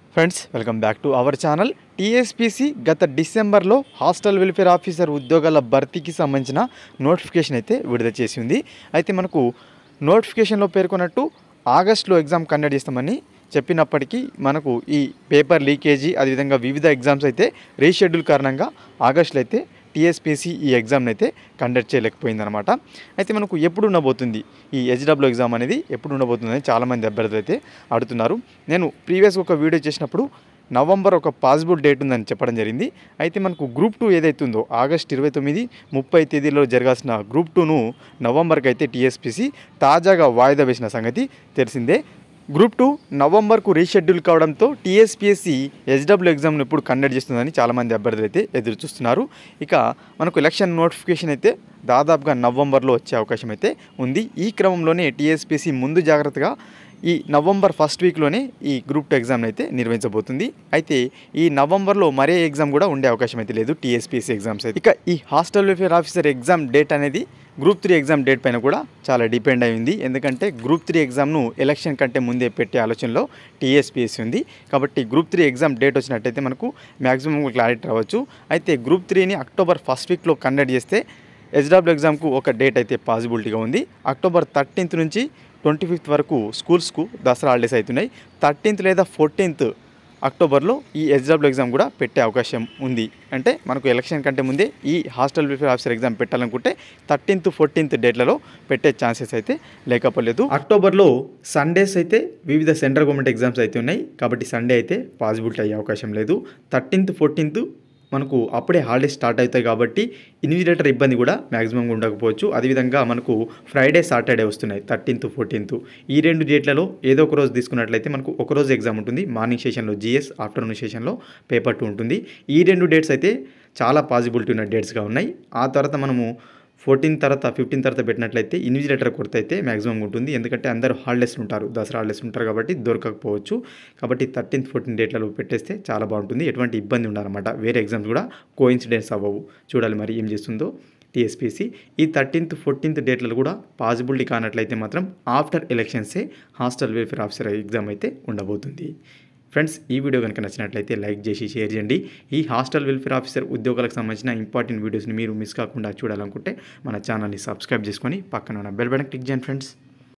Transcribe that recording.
friends welcome back to our channel TSPC గత డిసెంబర్లో hostel welfare officer ఉద్యోగాల భర్తీకి సంబంధించిన నోటిఫికేషన్ అయితే విడుదల చేసి ఉంది అయితే మనకు నోటిఫికేషన్లో పేర్కొన్నట్టు ఆగస్టులో ఎగ్జామ్ కండక్ట్ చేస్తామని చెప్పినప్పటికీ మనకు ఈ పేపర్ లీకేజీ అదేవిధంగా వివిధ ఎగ్జామ్స్ అయితే రీషెడ్యూల్ కారణంగా ఆగస్టులో అయితే టీఎస్పీసీ ఈ ఎగ్జామ్ని అయితే కండక్ట్ చేయలేకపోయిందనమాట అయితే మనకు ఎప్పుడు ఉండబోతుంది ఈ హెచ్డబ్ల్యూ ఎగ్జామ్ అనేది ఎప్పుడు ఉండబోతుందని చాలామంది అభ్యర్థులు అయితే అడుగుతున్నారు నేను ప్రీవియస్గా ఒక వీడియో చేసినప్పుడు నవంబర్ ఒక పాసిబుల్ డేట్ ఉందని చెప్పడం జరిగింది అయితే మనకు గ్రూప్ టూ ఏదైతే ఉందో ఆగస్ట్ ఇరవై తొమ్మిది ముప్పై తేదీలో జరగాల్సిన గ్రూప్ టూను నవంబర్కి అయితే టీఎస్పీసీ తాజాగా వాయిదా వేసిన సంగతి తెలిసిందే గ్రూప్ టూ నవంబర్కు రీషెడ్యూల్ కావడంతో టీఎస్పీఎస్సీ హెచ్డబ్ల్యూ ఎగ్జామ్ను ఎప్పుడు కండక్ట్ చేస్తుందని చాలామంది అభ్యర్థులు అయితే ఎదురు చూస్తున్నారు ఇక మనకు ఎలక్షన్ నోటిఫికేషన్ అయితే దాదాపుగా నవంబర్లో వచ్చే అవకాశం అయితే ఉంది ఈ క్రమంలోనే టీఎస్పీసీ ముందు జాగ్రత్తగా ఈ నవంబర్ ఫస్ట్ వీక్లోనే ఈ గ్రూప్ టూ ఎగ్జామ్ అయితే నిర్వహించబోతుంది అయితే ఈ నవంబర్లో మరే ఎగ్జామ్ కూడా ఉండే అవకాశం అయితే లేదు టీఎస్పీఎస్సీ ఎగ్జామ్స్ అయితే ఇక ఈ hostel welfare officer exam date అనేది గ్రూప్ త్రీ ఎగ్జామ్ డేట్ పైన కూడా చాలా డిపెండ్ అయింది ఎందుకంటే గ్రూప్ త్రీ ఎగ్జామ్ను ఎలక్షన్ కంటే ముందే పెట్టే ఆలోచనలో టీఎస్పీఎస్సీ ఉంది కాబట్టి గ్రూప్ త్రీ ఎగ్జామ్ డేట్ వచ్చినట్టయితే మనకు మ్యాక్సిమం క్లారిటీ రావచ్చు అయితే గ్రూప్ త్రీని అక్టోబర్ ఫస్ట్ వీక్లో కండక్ట్ చేస్తే హెచ్డబ్ల్యూ ఎగ్జామ్కు ఒక డేట్ అయితే పాసిబిలిటీగా ఉంది అక్టోబర్ థర్టీన్త్ నుంచి ట్వంటీ ఫిఫ్త్ వరకు స్కూల్స్కు దసరా హాలిడేస్ అవుతున్నాయి థర్టీన్త్ లేదా ఫోర్టీన్త్ అక్టోబర్లో ఈ హెచ్డబ్ల్యూ ఎగ్జామ్ కూడా పెట్టే అవకాశం ఉంది అంటే మనకు ఎలక్షన్ కంటే ముందే ఈ హాస్టల్ వెల్ఫేర్ ఆఫీసర్ ఎగ్జామ్ పెట్టాలనుకుంటే థర్టీన్త్ ఫోర్టీన్త్ డేట్లలో పెట్టే ఛాన్సెస్ అయితే లేకపోలేదు అక్టోబర్లో సండేస్ అయితే వివిధ సెంట్రల్ గవర్నమెంట్ ఎగ్జామ్స్ అయితే ఉన్నాయి కాబట్టి సండే అయితే పాసిబిలిటీ అయ్యే అవకాశం లేదు థర్టీన్త్ ఫోర్టీన్త్ మనకు అప్పుడే హాలిడేస్ స్టార్ట్ అవుతాయి కాబట్టి ఇన్విజిలేటర్ ఇబ్బంది కూడా మ్యాక్సిమం ఉండకపోవచ్చు అదేవిధంగా మనకు ఫ్రైడే సాటర్డే వస్తున్నాయి థర్టీన్త్ ఫోర్టీన్త్ ఈ రెండు డేట్లలో ఏదో ఒక రోజు తీసుకున్నట్లయితే మనకు ఒక రోజు ఎగ్జామ్ ఉంటుంది మార్నింగ్ సెషన్లో జిఎస్ ఆఫ్టర్నూన్ సెషన్లో పేపర్ టూ ఉంటుంది ఈ రెండు డేట్స్ అయితే చాలా పాసిబిలిటీ ఉన్న డేట్స్గా ఉన్నాయి ఆ తర్వాత మనము ఫోర్టీన్ తర్వాత ఫిఫ్టీన్ తర్వాత పెట్టినట్లయితే ఇన్విజిలేటర్ కొరత అయితే మ్యాక్సిమం ఉంటుంది ఎందుకంటే అందరూ హాలిడేస్ ఉంటారు దసరా హాలిడేస్ ఉంటారు కాబట్టి దొరకకపోవచ్చు కాబట్టి థర్టీన్త్ ఫోర్టీన్ డేట్లలో పెట్టేస్తే చాలా బాగుంటుంది ఎటువంటి ఇబ్బంది ఉండాలన్నమాట వేరే ఎగ్జామ్స్ కూడా కోయిన్సిడెన్స్ అవ్వవు చూడాలి మరి ఏం చేస్తుందో టీఎస్పీసీ ఈ థర్టీన్త్ ఫోర్టీన్త్ డేట్లలో కూడా పాసిబిలిటీ కానట్లయితే మాత్రం ఆఫ్టర్ ఎలక్షన్సే హాస్టల్ వెల్ఫేర్ ఆఫీసర్ ఎగ్జామ్ అయితే ఉండబోతుంది ఫ్రెండ్స్ ఈ వీడియో కనుక నచ్చినట్లయితే లైక్ చేసి షేర్ చేయండి ఈ హాస్టల్ వెల్ఫేర్ ఆఫీసర్ ఉద్యోగాలకు సంబంధించిన ఇంపార్టెంట్ వీడియోస్ని మీరు మిస్ కాకుండా చూడాలనుకుంటే మన ఛానల్ని సబ్స్క్రైబ్ చేసుకొని పక్కన ఉన్న బెల్ బటన్ క్లిక్ చేయండి ఫ్రెండ్స్